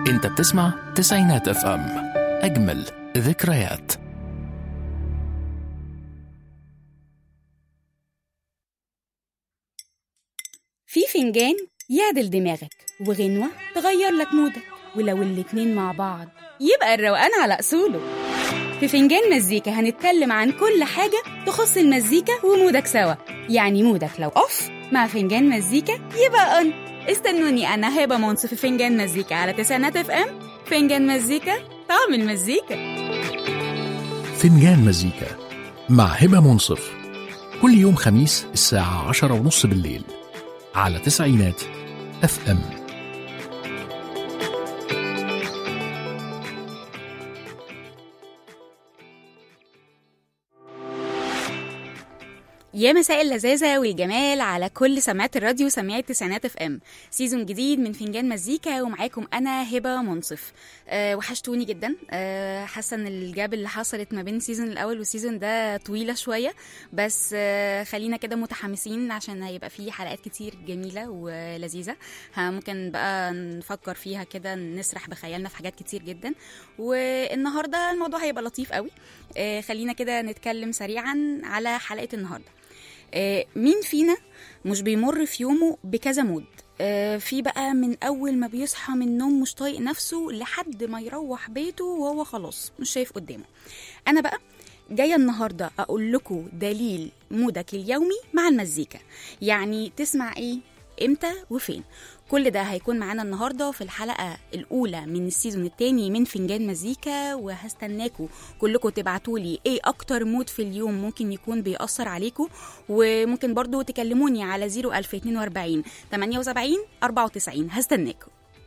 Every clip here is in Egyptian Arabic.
انت بتسمع تسعينات اف ام اجمل ذكريات في فنجان يعدل دماغك وغنوة تغير لك مودك ولو الاتنين مع بعض يبقى الروقان على أصوله في فنجان مزيكا هنتكلم عن كل حاجة تخص المزيكا ومودك سوا يعني مودك لو أوف مع فنجان مزيكا يبقى أون استنوني أنا هبة منصف في فنجان مزيكا على تسعينات اف ام فنجان مزيكا طعم المزيكا فنجان مزيكا مع هبة منصف كل يوم خميس الساعة عشرة ونص بالليل على تسعينات اف ام يا مساء اللذاذة والجمال على كل سماعات الراديو وسماعات تسعينات اف ام سيزون جديد من فنجان مزيكا ومعاكم انا هبة منصف أه وحشتوني جدا أه حاسة ان الجاب اللي حصلت ما بين السيزون الاول والسيزون ده طويلة شوية بس أه خلينا كده متحمسين عشان هيبقى فيه حلقات كتير جميلة ولذيذة ها ممكن بقى نفكر فيها كده نسرح بخيالنا في حاجات كتير جدا والنهاردة الموضوع هيبقى لطيف قوي أه خلينا كده نتكلم سريعا على حلقة النهارده آه، مين فينا مش بيمر في يومه بكذا مود آه، في بقى من اول ما بيصحى من النوم مش طايق نفسه لحد ما يروح بيته وهو خلاص مش شايف قدامه انا بقى جايه النهارده اقول لكم دليل مودك اليومي مع المزيكا يعني تسمع ايه امتى وفين كل ده هيكون معانا النهارده في الحلقه الاولى من السيزون الثاني من فنجان مزيكا وهستناكم كلكم تبعتوا لي ايه اكتر مود في اليوم ممكن يكون بيأثر عليكم وممكن برضو تكلموني على 01042 78 94 هستناكم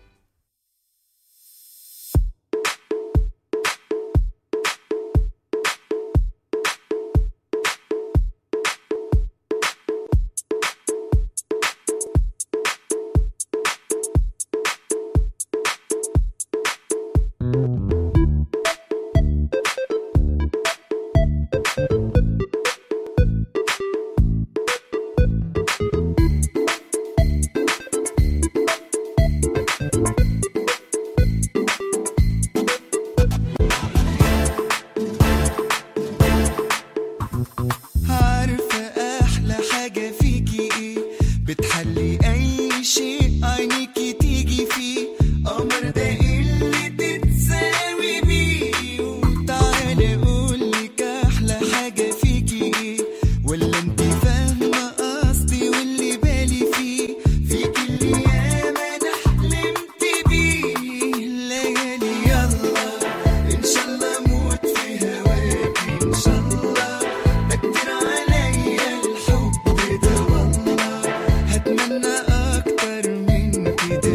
عارفة أحلى حاجة فيكي إيه بتحلي أي شيء عينيكي تيجي فيه قمر ده اللي تتساوي بيه وتعالى أقولك أحلى حاجة فيكي إيه ولا أنت فاهمة قصدي واللي بالي فيه فيكي اللي ياما أنا حلمت بيه الليالي يلا إن شاء الله أموت في هواكي إن شاء الله كتر عليا الحب ده والله هتمنى اكتر من كده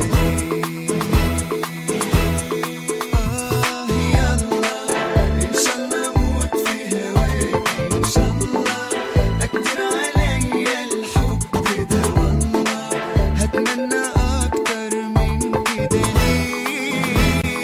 آه يلا ان شاء الله اموت في هواك ان شاء الله كتر عليا الحب ده والله هتمنى اكتر من كده ليه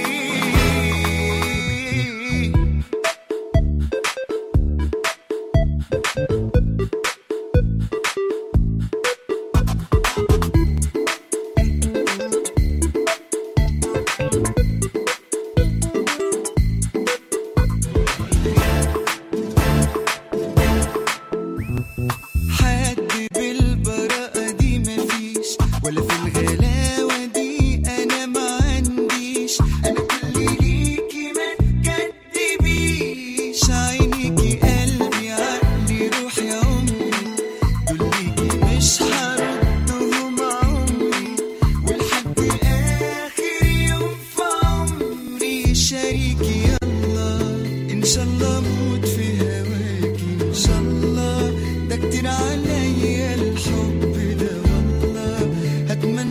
حد بالبراءة دي مفيش ولا في الغلاوة دي أنا ما عنديش أنا كل ليكي ما تكدبيش عينيكي قلبي عقلي روحي عمري دول ليكي مش هردهم عمري ولحد آخر يوم في عمري شريكي يلا إن شاء الله أموت في هواكي إن شاء الله ده كتير عليا الحب ده والله هتمنى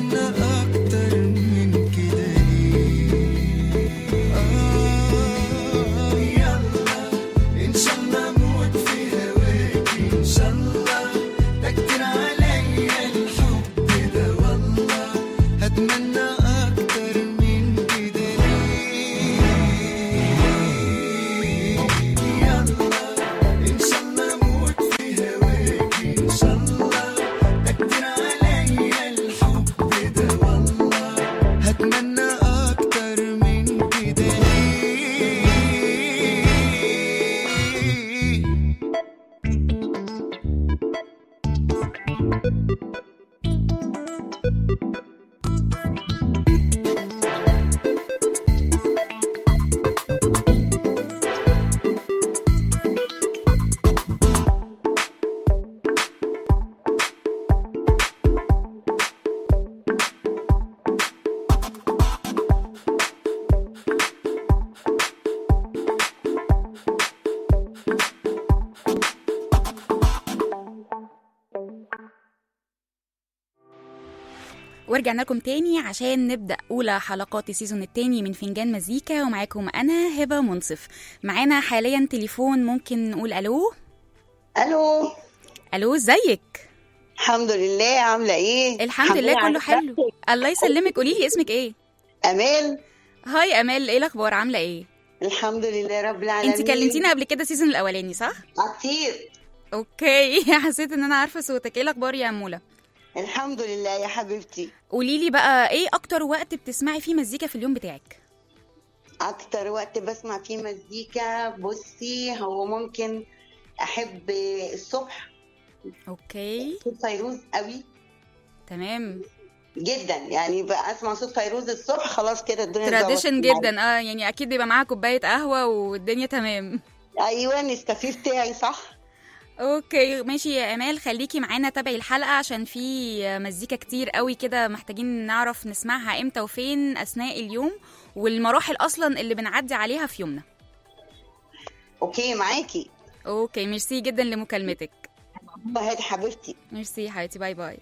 ورجعنا لكم تاني عشان نبدأ أولى حلقات السيزون التاني من فنجان مزيكا ومعاكم أنا هبة منصف معانا حاليا تليفون ممكن نقول ألو الو ألو ازيك الحمد لله عامله ايه الحمد لله على كله حلو نفسك. الله يسلمك قولي لي اسمك ايه امال هاي أمال ايه الأخبار عاملة ايه الحمد لله رب العالمين انت كلمتينا قبل كده السيزون الأولاني صح كتير اوكي حسيت ان انا عارفة صوتك ايه الأخبار يا أمولة الحمد لله يا حبيبتي قولي لي بقى ايه أكتر وقت بتسمعي فيه مزيكا في اليوم بتاعك اكتر وقت بسمع فيه مزيكا بصي هو ممكن احب الصبح اوكي صوت فيروز قوي تمام جدا يعني بقى اسمع صوت فيروز الصبح خلاص كده الدنيا تراديشن اتظبطت جدا اه يعني اكيد بيبقى معاها كوبايه قهوه والدنيا تمام معايا. ايوه النسكافيه بتاعي صح اوكي ماشي يا امال خليكي معانا تابعي الحلقه عشان في مزيكا كتير قوي كده محتاجين نعرف نسمعها امتى وفين اثناء اليوم والمراحل اصلا اللي بنعدي عليها في يومنا اوكي معاكي اوكي ميرسي جدا لمكالمتك هادي حبيبتي ميرسي يا حبيبتي باي باي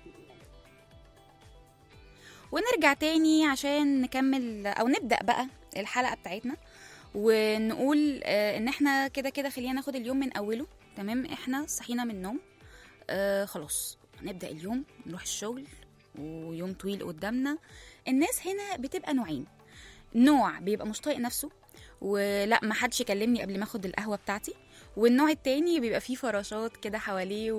ونرجع تاني عشان نكمل او نبدا بقى الحلقه بتاعتنا ونقول آه، ان احنا كده كده خلينا ناخد اليوم من اوله تمام احنا صحينا من النوم آه خلاص نبدا اليوم نروح الشغل ويوم طويل قدامنا الناس هنا بتبقى نوعين نوع بيبقى مش طايق نفسه ولا ما حدش يكلمني قبل ما اخد القهوه بتاعتي والنوع التاني بيبقى فيه فراشات كده حواليه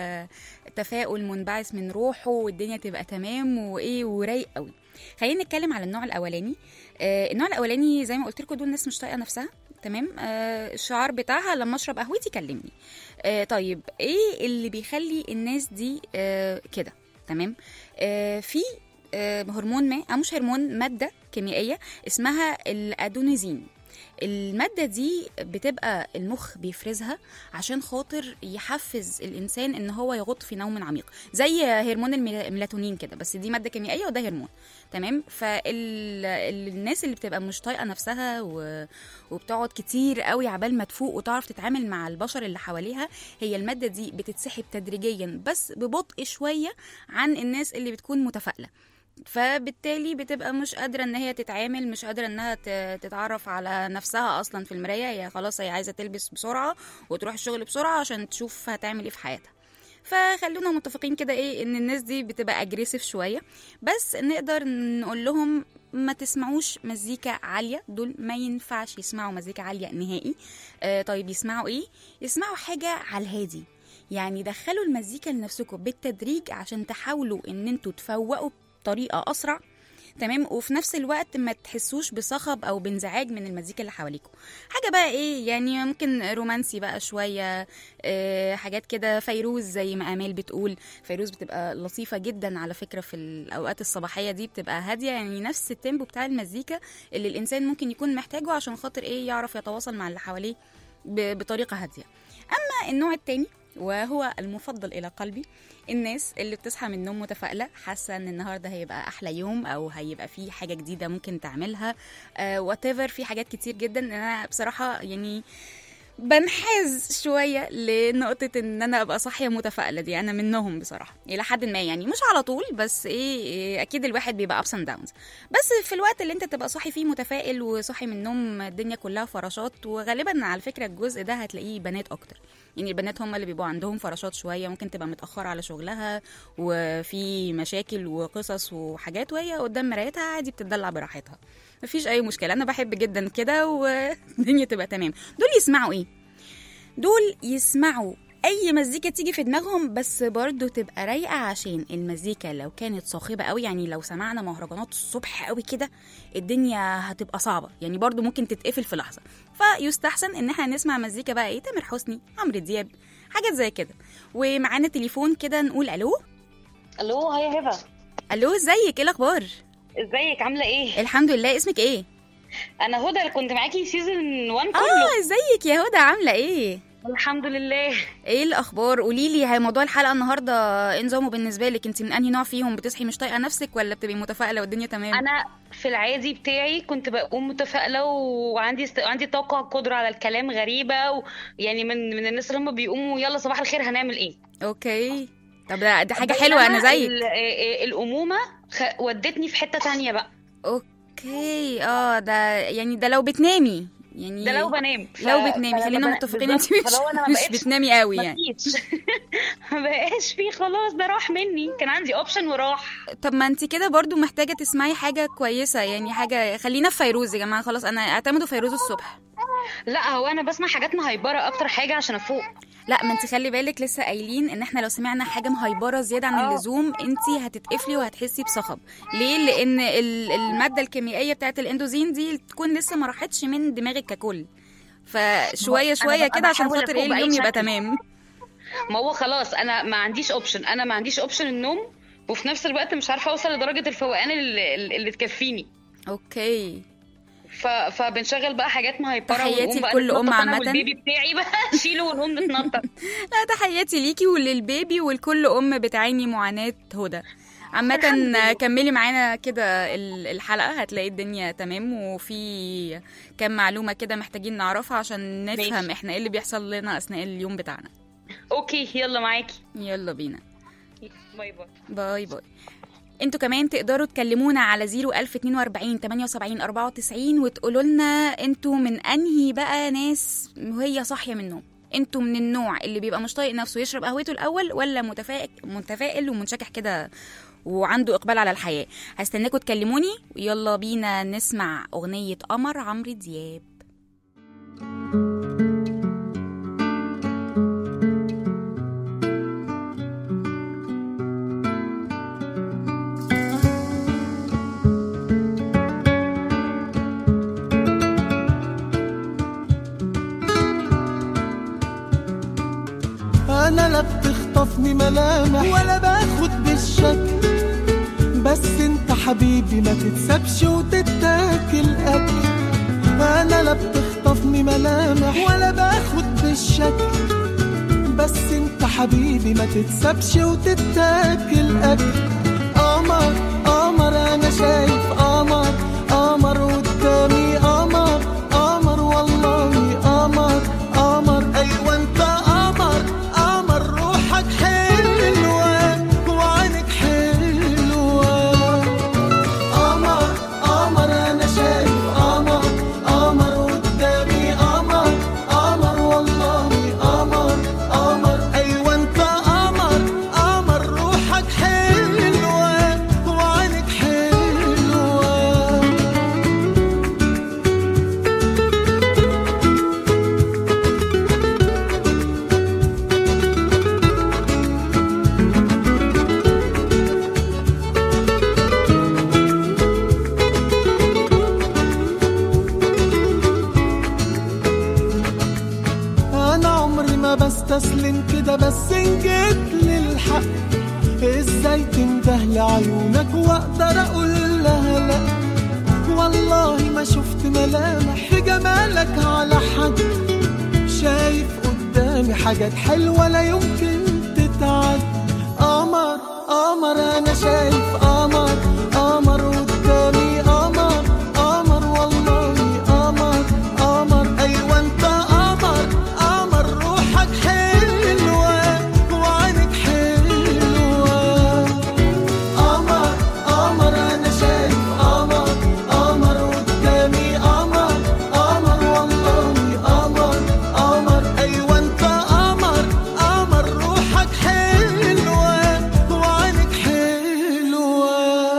وتفاؤل منبعث من روحه والدنيا تبقى تمام وايه ورايق قوي خلينا نتكلم على النوع الاولاني آه النوع الاولاني زي ما قلت لكم دول ناس مش طايقه نفسها تمام آه الشعار بتاعها لما اشرب قهوتي كلمني آه طيب ايه اللي بيخلي الناس دي آه كده تمام آه في آه هرمون ما او مش هرمون ماده كيميائيه اسمها الادونيزين المادة دي بتبقى المخ بيفرزها عشان خاطر يحفز الإنسان إن هو يغط في نوم عميق زي هرمون الميلا- الميلاتونين كده بس دي مادة كيميائية وده هرمون تمام فالناس اللي بتبقى مش طايقة نفسها و... وبتقعد كتير قوي عبال ما تفوق وتعرف تتعامل مع البشر اللي حواليها هي المادة دي بتتسحب تدريجيا بس ببطء شوية عن الناس اللي بتكون متفائلة فبالتالي بتبقى مش قادره ان هي تتعامل مش قادره انها ت- تتعرف على نفسها اصلا في المرايه هي خلاص هي عايزه تلبس بسرعه وتروح الشغل بسرعه عشان تشوف هتعمل ايه في حياتها فخلونا متفقين كده ايه ان الناس دي بتبقى اجريسيف شويه بس نقدر نقول لهم ما تسمعوش مزيكا عاليه دول ما ينفعش يسمعوا مزيكا عاليه نهائي آه طيب يسمعوا ايه يسمعوا حاجه على الهادي يعني دخلوا المزيكا لنفسكم بالتدريج عشان تحاولوا ان انتوا تفوقوا بطريقه اسرع تمام وفي نفس الوقت ما تحسوش بصخب او بانزعاج من المزيكا اللي حواليكم حاجه بقى ايه يعني ممكن رومانسي بقى شويه آه حاجات كده فيروز زي ما امال بتقول فيروز بتبقى لطيفه جدا على فكره في الاوقات الصباحيه دي بتبقى هاديه يعني نفس التيمبو بتاع المزيكا اللي الانسان ممكن يكون محتاجه عشان خاطر ايه يعرف يتواصل مع اللي حواليه ب- بطريقه هاديه اما النوع التاني وهو المفضل الى قلبي الناس اللي بتصحى من النوم متفائله حاسه ان النهارده هيبقى احلى يوم او هيبقى في حاجه جديده ممكن تعملها وات ايفر في حاجات كتير جدا انا بصراحه يعني بنحاز شويه لنقطه ان انا ابقى صاحيه متفائله دي انا منهم بصراحه الى حد ما يعني مش على طول بس ايه, إيه اكيد الواحد بيبقى ابس اند داونز بس في الوقت اللي انت تبقى صاحي فيه متفائل وصاحي من النوم الدنيا كلها فراشات وغالبا على فكره الجزء ده هتلاقيه بنات اكتر يعني البنات هم اللي بيبقوا عندهم فراشات شويه ممكن تبقى متاخره على شغلها وفي مشاكل وقصص وحاجات وهي قدام مرايتها عادي بتدلع براحتها مفيش اي مشكله انا بحب جدا كده والدنيا تبقى تمام دول يسمعوا ايه دول يسمعوا اي مزيكا تيجي في دماغهم بس برضه تبقى رايقه عشان المزيكا لو كانت صاخبه قوي يعني لو سمعنا مهرجانات الصبح قوي كده الدنيا هتبقى صعبه يعني برضه ممكن تتقفل في لحظه فيستحسن ان احنا نسمع مزيكا بقى ايه تامر حسني عمرو دياب حاجات زي كده ومعانا تليفون كده نقول الو الو هيا هبه الو ازيك ايه الاخبار ازيك عامله ايه الحمد لله اسمك ايه انا هدى اللي كنت معاكي سيزون 1 كله اه ازيك يا هدى عامله ايه الحمد لله ايه الاخبار قولي لي هي موضوع الحلقه النهارده ايه نظامه بالنسبه لك انت من انهي نوع فيهم بتصحي مش طايقه نفسك ولا بتبقي متفائله والدنيا تمام انا في العادي بتاعي كنت بقوم متفائله وعندي است... عندي طاقه قدره على الكلام غريبه و... يعني من من الناس اللي هم بيقوموا يلا صباح الخير هنعمل ايه اوكي طب ده دي حاجه بس حلوه انا زيك ال- آه، الامومه خ- ودتني في حته تانية بقى اوكي اه ده يعني ده لو بتنامي يعني ده لو بنام ف- لو بتنامي فلما خلينا بنا- متفقين انت بالظبط، مش, فلو أنا ما مش بقتش- بتنامي قوي يعني مفيش ما بقاش فيه خلاص ده راح مني كان عندي اوبشن وراح طب ما انت كده برضو محتاجه تسمعي حاجه كويسه يعني حاجه خلينا في فيروز يا جماعه خلاص انا اعتمدوا فيروز الصبح لا هو انا بسمع حاجات مهيبره اكتر حاجه عشان افوق لا ما انت خلي بالك لسه قايلين ان احنا لو سمعنا حاجه مهيبره زياده عن اه. اللزوم انت هتتقفلي وهتحسي بصخب ليه لان ال- الماده الكيميائيه بتاعه الاندوزين دي تكون لسه ما راحتش من دماغك ككل فشويه أنا شويه ببقى كده عشان بحاول خاطر أفوق ايه بأي اليوم يبقى شكل. تمام ما هو خلاص انا ما عنديش اوبشن انا ما عنديش اوبشن النوم وفي نفس الوقت مش عارفه اوصل لدرجه الفوقان اللي, اللي تكفيني اوكي ف... فبنشغل بقى حاجات مهيبره تحياتي ونقوم بقى لكل أم نتنطط أنا عامة. والبيبي بتاعي بقى نشيله ونقوم نتنطط لا تحياتي ليكي وللبيبي ولكل ام بتعاني معاناه هدى الحمد عامة لله. كملي معانا كده ال- الحلقة هتلاقي الدنيا تمام وفي كام معلومة كده محتاجين نعرفها عشان نفهم ماشي. احنا ايه اللي بيحصل لنا أثناء اليوم بتاعنا اوكي يلا معاكي يلا بينا باي باي باي باي انتوا كمان تقدروا تكلمونا على 01042 78 94 وتقولوا لنا انتوا من انهي بقى ناس وهي صاحيه من النوم انتوا من النوع اللي بيبقى مش طايق نفسه يشرب قهوته الاول ولا متفائل متفائل ومنشكح كده وعنده اقبال على الحياه هستناكم تكلموني يلا بينا نسمع اغنيه قمر عمرو دياب انا لا بتخطفني ملامح ولا باخد بالشكل بس انت حبيبي ما تتسابش وتتاكل اكل انا لا بتخطفني ملامح ولا باخد بالشكل بس انت حبيبي ما تتسابش وتتاكل اكل قمر قمر انا شايف قمر قمر قدامي قمر قمر والله قمر قمر ايوه انت قمر قمر روحك حلوه وعينك حلوه قمر قمر انا شايف قمر قمر قدامي قمر قمر والله قمر قمر ايوه انت قمر قمر روحك حلوه وعينك حلوه انا عمري ما بستسلم كده بس ان جيت للحق ازاي تنده لعيونك واقدر اقول لها لا والله ما شفت ملامح في جمالك على حد شايف قدامي حاجات حلوة لا يمكن تتعد قمر قمر انا شايف قمر قمر قدامي قمر قمر والله قمر قمر ايوه انت قمر قمر روحك حلوه وعينك حلوه قمر قمر انا شايف قمر قمر قدامي قمر قمر والله قمر قمر ايوه انت قمر قمر روحك حلوه وعينك حلوه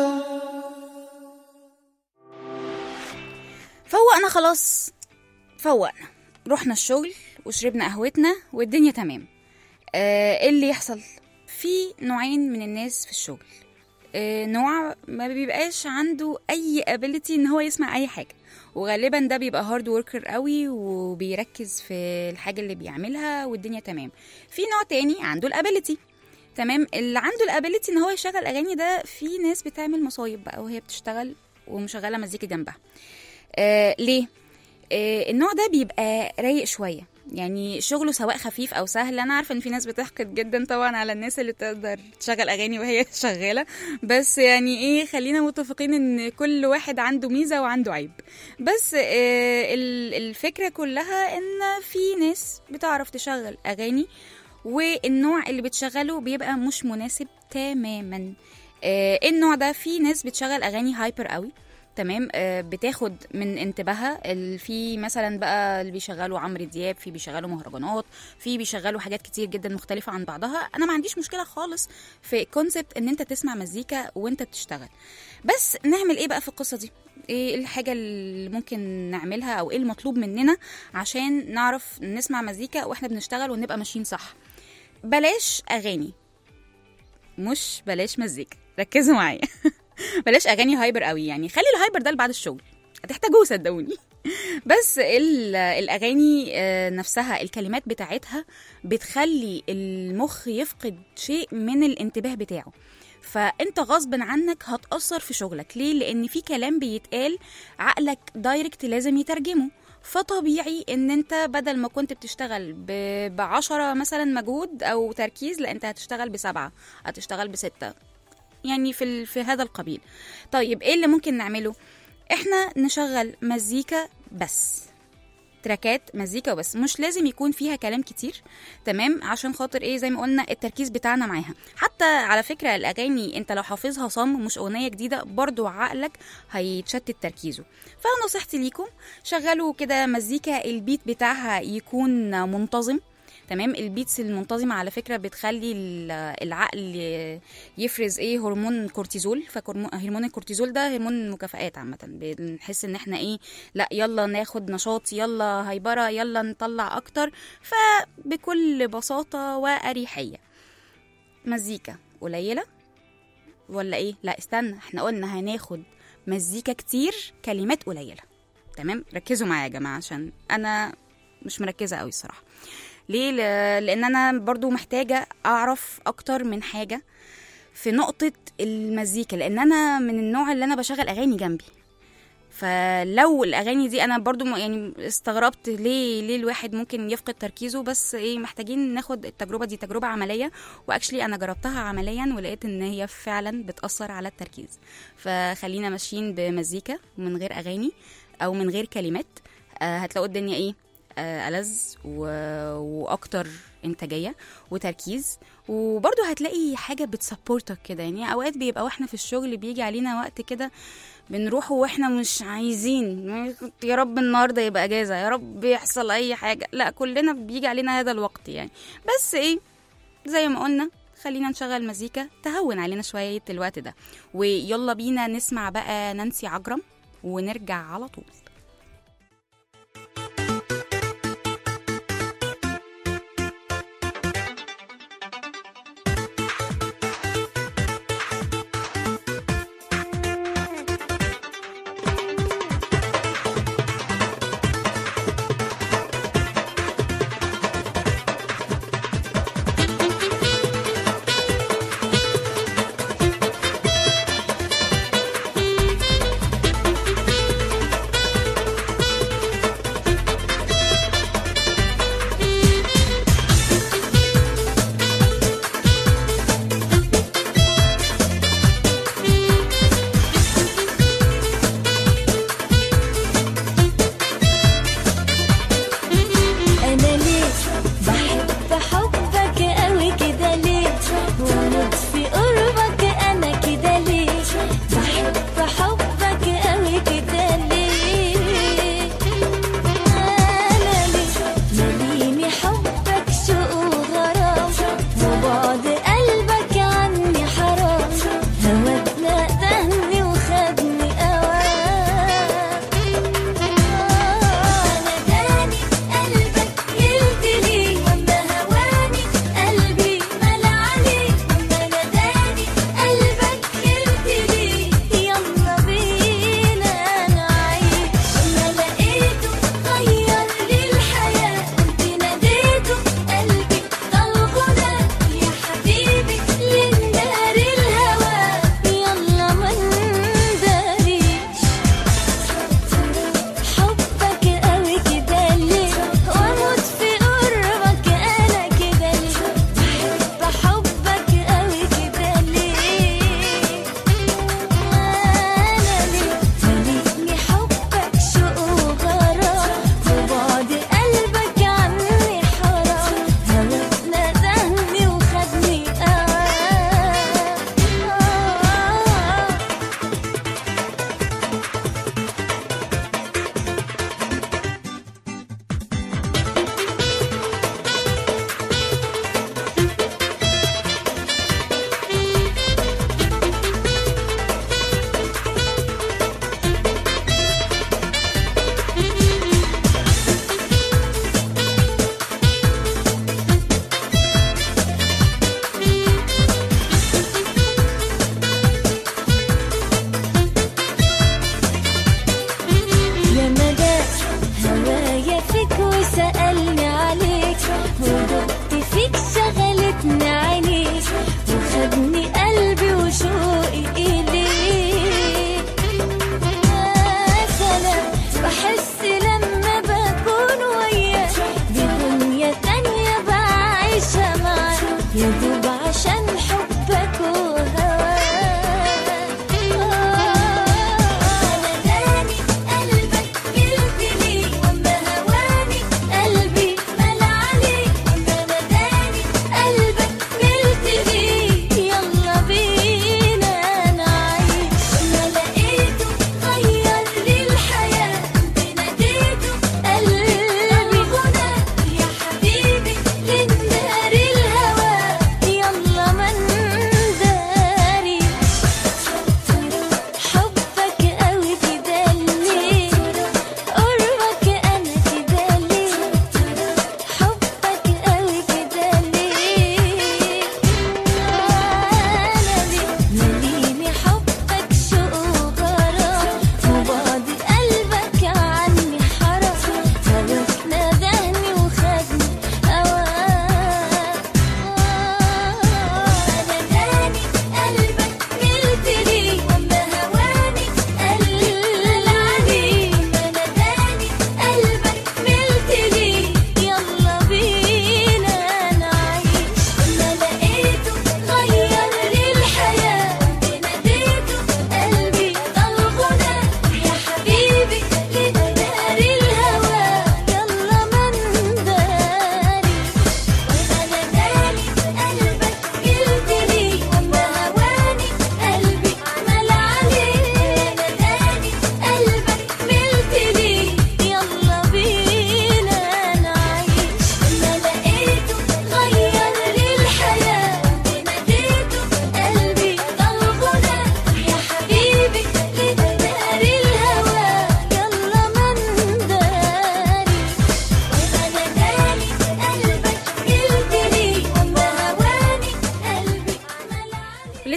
فوقنا خلاص فوقنا رحنا الشغل وشربنا قهوتنا والدنيا تمام آه ايه اللي يحصل في نوعين من الناس في الشغل آه نوع ما بيبقاش عنده اي ابيليتي ان هو يسمع اي حاجه وغالبا ده بيبقى هارد وركر قوي وبيركز في الحاجه اللي بيعملها والدنيا تمام في نوع تاني عنده الابيليتي تمام اللي عنده الابيليتي ان هو يشغل اغاني ده في ناس بتعمل مصايب بقى وهي بتشتغل ومشغله مزيكا جنبها آه ليه؟ آه النوع ده بيبقى رايق شويه يعني شغله سواء خفيف او سهل انا عارفه ان في ناس بتحقد جدا طبعا على الناس اللي تقدر تشغل اغاني وهي شغاله بس يعني ايه خلينا متفقين ان كل واحد عنده ميزه وعنده عيب بس آه ال- الفكره كلها ان في ناس بتعرف تشغل اغاني والنوع اللي بتشغله بيبقى مش مناسب تماما آه النوع ده في ناس بتشغل اغاني هايبر قوي تمام آه بتاخد من انتباهها ال- في مثلا بقى اللي بيشغلوا عمرو دياب في بيشغلوا مهرجانات في بيشغلوا حاجات كتير جدا مختلفه عن بعضها انا ما عنديش مشكله خالص في كونسبت ان انت تسمع مزيكا وانت بتشتغل بس نعمل ايه بقى في القصه دي ايه الحاجه اللي ممكن نعملها او ايه المطلوب مننا عشان نعرف نسمع مزيكا واحنا بنشتغل ونبقى ماشيين صح بلاش اغاني مش بلاش مزيكا ركزوا معايا بلاش اغاني هايبر قوي يعني خلي الهايبر ده بعد الشغل هتحتاجوه صدقوني بس ال- الاغاني آه، نفسها الكلمات بتاعتها بتخلي المخ يفقد شيء من الانتباه بتاعه فانت غصب عنك هتأثر في شغلك ليه لان في كلام بيتقال عقلك دايركت لازم يترجمه فطبيعي ان انت بدل ما كنت بتشتغل ب- بعشرة مثلا مجهود او تركيز لا انت هتشتغل بسبعة هتشتغل بستة يعني في ال... في هذا القبيل طيب ايه اللي ممكن نعمله احنا نشغل مزيكا بس تراكات مزيكا وبس مش لازم يكون فيها كلام كتير تمام عشان خاطر ايه زي ما قلنا التركيز بتاعنا معاها حتى على فكرة الاغاني انت لو حافظها صم مش اغنية جديدة برضو عقلك هيتشتت تركيزه فنصيحتي ليكم شغلوا كده مزيكا البيت بتاعها يكون منتظم تمام البيتس المنتظمة على فكرة بتخلي ال- العقل يفرز ايه هرمون كورتيزول فهرمون الكورتيزول ده هرمون المكافآت عامة بنحس ان احنا ايه لا يلا ناخد نشاط يلا هيبرة يلا نطلع اكتر فبكل بساطة واريحية مزيكا قليلة ولا ايه لا استنى احنا قلنا هناخد مزيكا كتير كلمات قليلة تمام ركزوا معايا يا جماعة عشان انا مش مركزة قوي الصراحة ليه ل- لان انا برضو محتاجة اعرف اكتر من حاجة في نقطة المزيكا لان انا من النوع اللي انا بشغل اغاني جنبي فلو الاغاني دي انا برضو م- يعني استغربت ليه ليه الواحد ممكن يفقد تركيزه بس ايه محتاجين ناخد التجربه دي تجربه عمليه واكشلي انا جربتها عمليا ولقيت ان هي فعلا بتاثر على التركيز فخلينا ماشيين بمزيكا من غير اغاني او من غير كلمات آه هتلاقوا الدنيا ايه آه ألذ و... واكتر انتاجيه وتركيز وبرضه هتلاقي حاجه بتسبورتك كده يعني اوقات بيبقى واحنا في الشغل بيجي علينا وقت كده بنروح واحنا مش عايزين يا رب النهارده يبقى اجازه يا رب يحصل اي حاجه لا كلنا بيجي علينا هذا الوقت يعني بس ايه زي ما قلنا خلينا نشغل مزيكا تهون علينا شويه الوقت ده ويلا بينا نسمع بقى نانسي عجرم ونرجع على طول Thank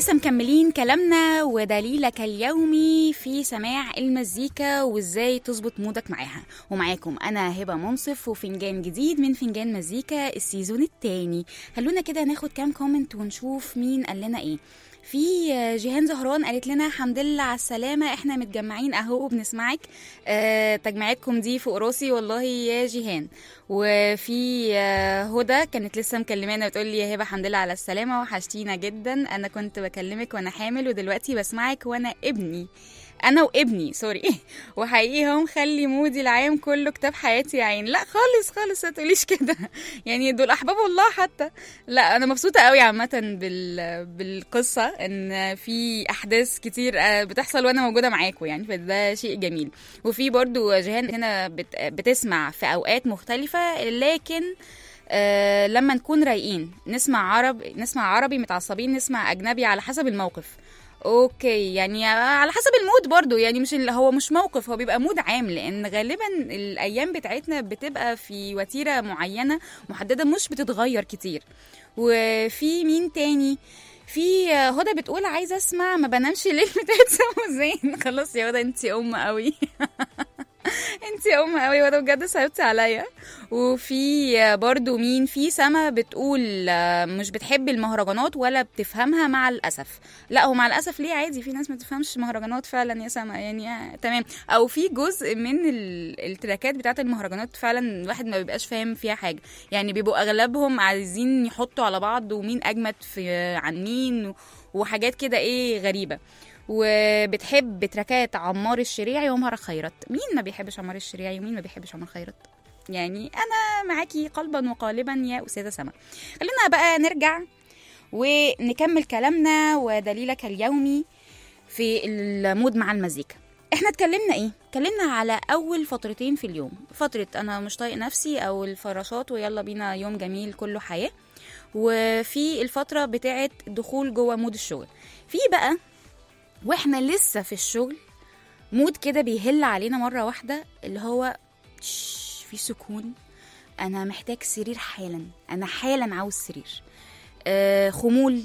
لسه مكملين كلامنا ودليلك اليومي في سماع المزيكا وازاي تظبط مودك معاها ومعاكم انا هبه منصف وفنجان جديد من فنجان مزيكا السيزون التاني خلونا كده ناخد كام كومنت ونشوف مين قال لنا ايه في جيهان زهران قالت لنا الحمد لله على السلامة احنا متجمعين اهو وبنسمعك آه تجمعاتكم دي فوق راسي والله يا جيهان وفي آه هدى كانت لسه مكلمانا بتقول لي يا هبه الحمد لله على السلامة وحشتينا جدا انا كنت بكلمك وانا حامل ودلوقتي بسمعك وانا ابني انا وابني سوري وحقيقي هو مخلي مودي العام كله كتاب حياتي يا عين لا خالص خالص ما تقوليش كده يعني دول احباب الله حتى لا انا مبسوطه قوي عامه بال... بالقصه ان في احداث كتير آه، بتحصل وانا موجوده معاكم يعني فده شيء جميل وفي برضو جيهان هنا بت... بتسمع في اوقات مختلفه لكن آه لما نكون رايقين نسمع عرب نسمع عربي متعصبين نسمع اجنبي على حسب الموقف اوكي يعني على حسب المود برضو يعني مش اللي هو مش موقف هو بيبقى مود عام لان غالبا الايام بتاعتنا بتبقى في وتيره معينه محدده مش بتتغير كتير وفي مين تاني في هدى بتقول عايزه اسمع ما بنامش الليل بتاعت سما زين خلاص يا هدى انت ام قوي انت ام قوي وده بجد صعبتي عليا وفي برضو مين في سما بتقول آه، مش بتحب المهرجانات ولا بتفهمها مع الاسف لا هو مع الاسف ليه عادي في ناس ما تفهمش مهرجانات فعلا يا سما يعني آه، تمام او في جزء من ال- التراكات بتاعت المهرجانات فعلا الواحد ما بيبقاش فاهم فيها حاجه يعني بيبقوا اغلبهم عايزين يحطوا على بعض ومين اجمد في عن مين و- وحاجات كده ايه غريبه وبتحب تراكات عمار الشريعي ومهر خيرت مين ما بيحبش عمار الشريعي ومين ما بيحبش عمار خيرت يعني انا معاكي قلبا وقالبا يا استاذه سما خلينا بقى نرجع ونكمل كلامنا ودليلك اليومي في المود مع المزيكا احنا اتكلمنا ايه اتكلمنا على اول فترتين في اليوم فتره انا مش طايق نفسي او الفراشات ويلا بينا يوم جميل كله حياه وفي الفتره بتاعه دخول جوه مود الشغل في بقى واحنا لسه في الشغل مود كده بيهل علينا مره واحده اللي هو تش، في سكون انا محتاج سرير حالا انا حالا عاوز سرير آه خمول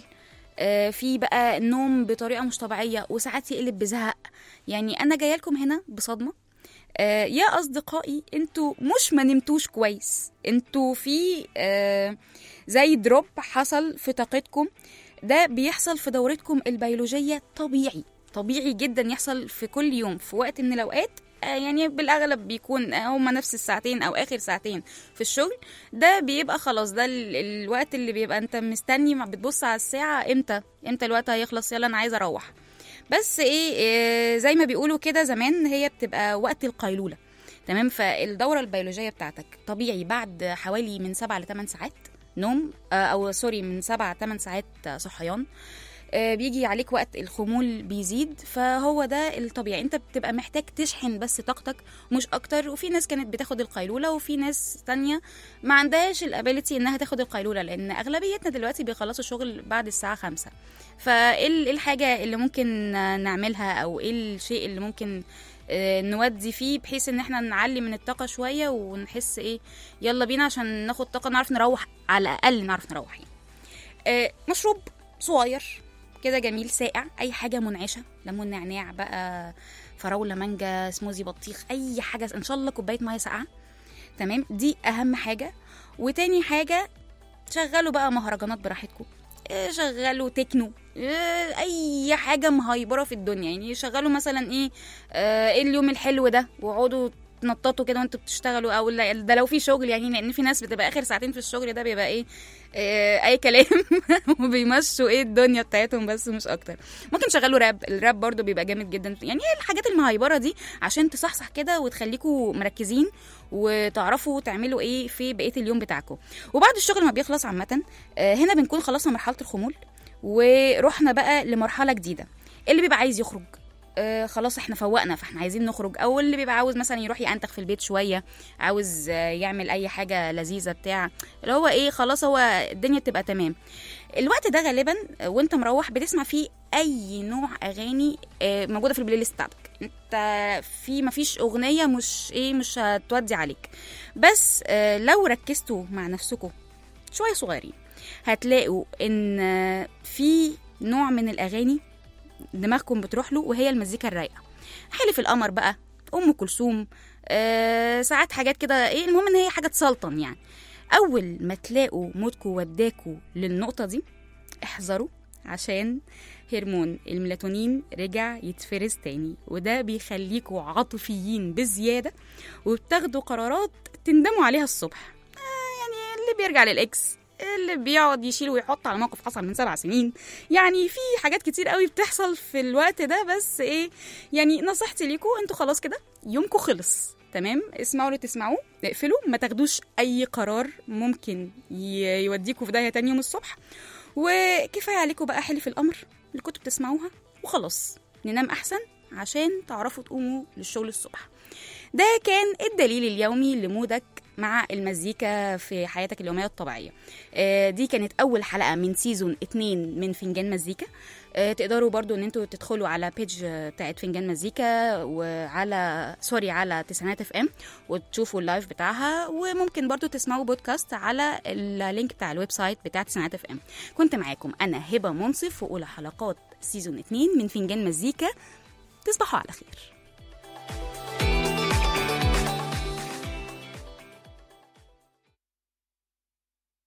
آه في بقى نوم بطريقه مش طبيعيه وساعات يقلب بزهق يعني انا جايه لكم هنا بصدمه آه يا اصدقائي انتوا مش ما نمتوش كويس انتوا في آه زي دروب حصل في طاقتكم ده بيحصل في دورتكم البيولوجيه طبيعي طبيعي جدا يحصل في كل يوم في وقت من الاوقات آه، يعني بالاغلب بيكون آه، هما نفس الساعتين او اخر ساعتين في الشغل ده بيبقى خلاص ده ال- الوقت اللي بيبقى انت مستني ما بتبص على الساعه امتى امتى الوقت هيخلص يلا انا عايزه اروح بس ايه آه، زي ما بيقولوا كده زمان هي بتبقى وقت القيلوله تمام فالدوره البيولوجيه بتاعتك طبيعي بعد حوالي من 7 ل 8 ساعات نوم آه، او سوري من 7 8 ساعات آه، صحيان آه، بيجي عليك وقت الخمول بيزيد فهو ده الطبيعي انت بتبقى محتاج تشحن بس طاقتك مش اكتر وفي ناس كانت بتاخد القيلوله وفي ناس تانية ما عندهاش الابيليتي انها تاخد القيلوله لان اغلبيتنا دلوقتي بيخلصوا شغل بعد الساعه خمسة فايه ال- إيه الحاجه اللي ممكن آه، نعملها او ايه الشيء اللي ممكن آه، نودي فيه بحيث ان احنا نعلي من الطاقه شويه ونحس ايه يلا بينا عشان ناخد طاقه نعرف نروح على الاقل نعرف نروح يعني. آه، مشروب صغير كده جميل ساقع اي حاجه منعشه ليمون نعناع بقى فراوله مانجا سموزي بطيخ اي حاجه ان شاء الله كوبايه ميه ساقعه تمام دي اهم حاجه وتاني حاجه شغلوا بقى مهرجانات براحتكم إيه، شغلوا تكنو إيه، اي حاجه مهيبره في الدنيا يعني شغلوا مثلا ايه آه، ايه اليوم الحلو ده واقعدوا تنططوا كده وانتوا بتشتغلوا او لا- ده لو في شغل يعني لان في ناس بتبقى اخر ساعتين في الشغل ده بيبقى ايه آه، اي كلام وبيمشوا ايه الدنيا بتاعتهم بس مش اكتر ممكن شغلوا راب الراب برضو بيبقى جامد جدا يعني هي الحاجات المهيبره دي عشان تصحصح كده وتخليكوا مركزين وتعرفوا تعملوا ايه في بقيه اليوم بتاعكم وبعد الشغل ما بيخلص عامه آه، هنا بنكون خلصنا مرحله الخمول ورحنا بقى لمرحله جديده اللي بيبقى عايز يخرج آه خلاص احنا فوقنا فاحنا عايزين نخرج او اللي بيبقى عاوز مثلا يروح ينتخ في البيت شويه عاوز آه يعمل اي حاجه لذيذه بتاع اللي هو ايه خلاص هو الدنيا بتبقى تمام الوقت ده غالبا آه، وانت مروح بتسمع فيه اي نوع اغاني آه، موجوده في البلاي ليست بتاعتك انت في مفيش اغنيه مش ايه مش هتودي عليك بس آه، لو ركزتوا مع نفسكم شويه صغيرين هتلاقوا ان آه، في نوع من الاغاني دماغكم بتروح له وهي المزيكا الرايقه حلف القمر بقى ام كلثوم آه ساعات حاجات كده ايه المهم ان هي حاجه تسلطن يعني اول ما تلاقوا مودكم وداكوا للنقطه دي احذروا عشان هرمون الميلاتونين رجع يتفرز تاني وده بيخليكوا عاطفيين بزياده وبتاخدوا قرارات تندموا عليها الصبح آه يعني اللي بيرجع للاكس اللي بيقعد يشيل ويحط على موقف حصل من سبع سنين يعني في حاجات كتير قوي بتحصل في الوقت ده بس ايه يعني نصيحتي ليكم انتوا خلاص كده يومكم خلص تمام اسمعوا اللي تسمعوه اقفلوا ما تاخدوش اي قرار ممكن ي- يوديكوا في داهيه تاني يوم الصبح وكفايه عليكم بقى حلف الامر اللي كنتوا بتسمعوها وخلاص ننام احسن عشان تعرفوا تقوموا للشغل الصبح ده كان الدليل اليومي لمودك مع المزيكا في حياتك اليومية الطبيعية آه، دي كانت أول حلقة من سيزون اتنين من فنجان مزيكا آه، تقدروا برضو ان انتوا تدخلوا على بيج آه، بتاعت فنجان مزيكا وعلى سوري على تسعينات اف ام وتشوفوا اللايف بتاعها وممكن برضو تسمعوا بودكاست على اللينك بتاع الويب سايت بتاع تسعينات اف ام كنت معاكم انا هبه منصف واولى حلقات سيزون اتنين من فنجان مزيكا تصبحوا على خير